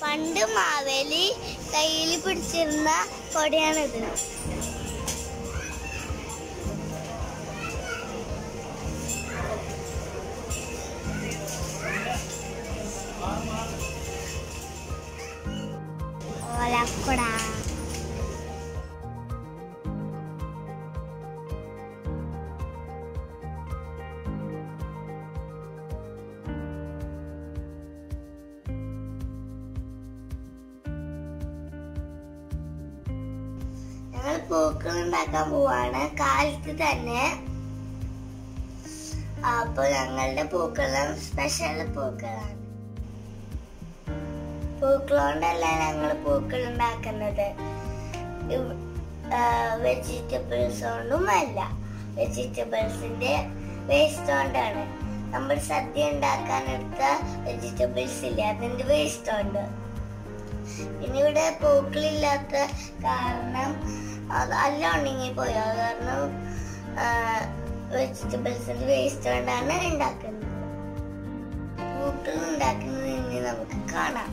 പണ്ട് മാവേലി കയ്യിൽ പിടിച്ചിരുന്ന കൊടയാണിത് ഓലക്കൊട ഞങ്ങൾ പൂക്കൾ ഉണ്ടാക്കാൻ പോവാണ് കാലത്ത് തന്നെ അപ്പൊ ഞങ്ങളുടെ പൂക്കളം സ്പെഷ്യൽ പൂക്കളാണ് പൂക്കളോണ്ടല്ല ഞങ്ങൾ പൂക്കൾ ഉണ്ടാക്കുന്നത് വെജിറ്റബിൾസ് കൊണ്ടും അല്ല വെജിറ്റബിൾസിന്റെ വേസ്റ്റ് കൊണ്ടാണ് നമ്മൾ സദ്യ ഉണ്ടാക്കാൻ എടുത്ത വെജിറ്റബിൾസ് ഇല്ല അതിന്റെ വേസ്റ്റ് ഉണ്ട് പിന്നെ ഇവിടെ പൂക്കളില്ലാത്ത കാരണം അത് അല്ല ഉണങ്ങിപ്പോയി അത് കാരണം വെജിറ്റബിൾസിന്റെ വേസ്റ്റ് കൊണ്ടാണ് ഉണ്ടാക്കുന്നത് പൂക്കൾ ഉണ്ടാക്കുന്നത് ഇനി നമുക്ക് കാണാം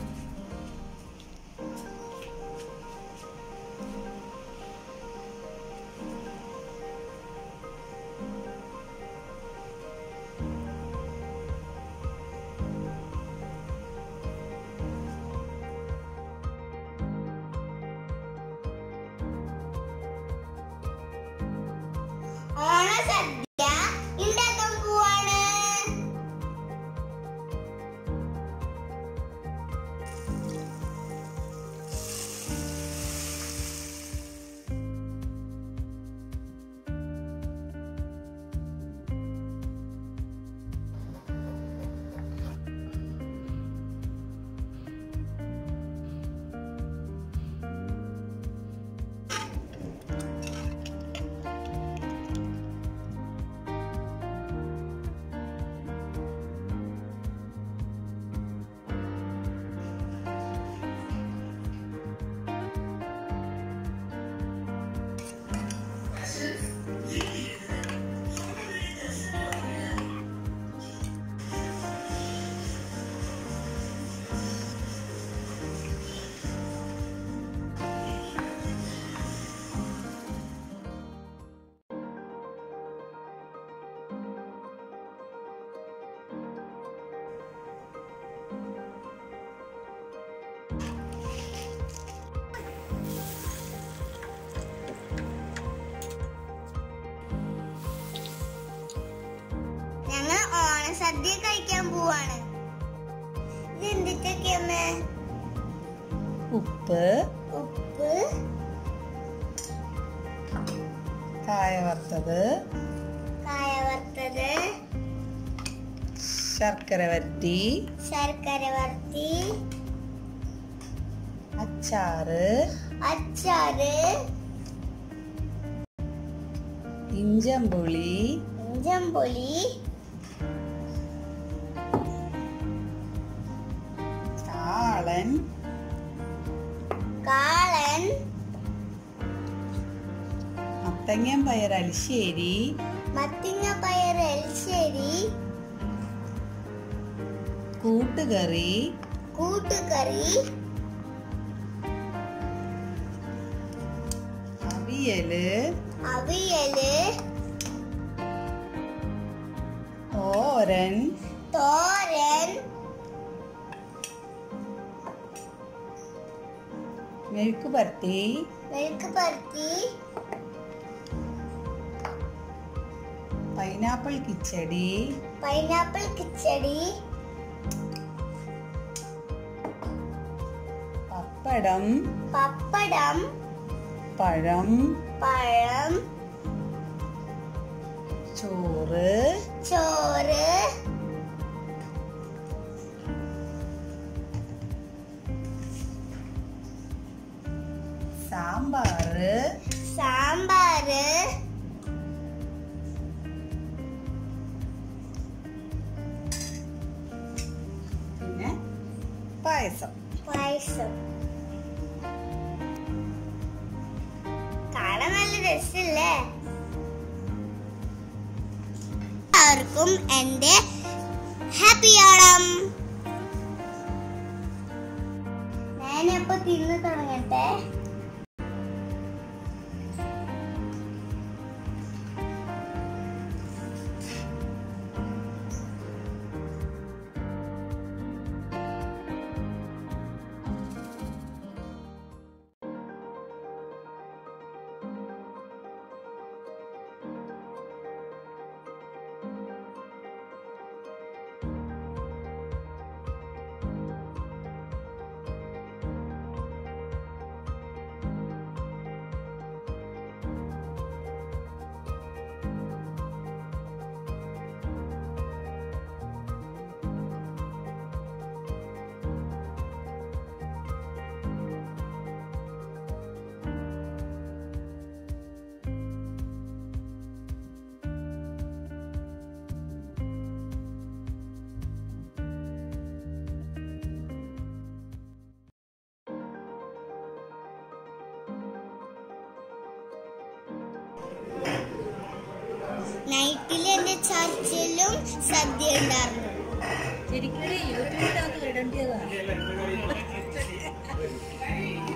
ഓണസദ്യ ഉണ്ടാക്കാൻ പോവാണ് ഞങ്ങൾ ഓണസദ്യ കഴിക്കാൻ പോവാണ് ഇത് എന്തിട്ടൊക്കെയമ്മേ ഉപ്പ് ഉപ്പ് കായ വറുത്തത് കായ വറുത്തത് ശർക്കര വരട്ടി ശർക്കര വറുത്തി അച്ചാറ് അച്ചാറ് ഇഞ്ചമ്പുളി ഇഞ്ചമ്പൊലി കാളൻ കാളൻ മത്തങ്ങൻ പയർ അലിശ്ശേരി മത്തിങ്ങ പയർ എൽശ്ശേരി കൂട്ടുകറി കൂട്ടുകറി അവിയല് അവിയല് തോരൻ തോരൻ മെഴുക്ക് പരത്തി മെഴുക്ക് പരത്തി പൈനാപ്പിൾ കിച്ചടി പൈനാപ്പിൾ കിച്ചടി പപ്പടം പപ്പടം പഴം പഴം ചോറ് ചോറ് സാമ്പാറ് സാമ്പാറ് പിന്നെ പായസം പായസം കാണാൻ നല്ല രസല്ലേ എല്ലാവർക്കും എന്റെ ഹാപ്പി ഓണം തിന്ന് തുടങ്ങട്ടെ നൈറ്റിൽ എന്റെ ചർച്ചിലും സദ്യ ഉണ്ടായിരുന്നു ശരിക്കും യൂട്യൂബിനകത്ത് ഇടേണ്ടതാണ്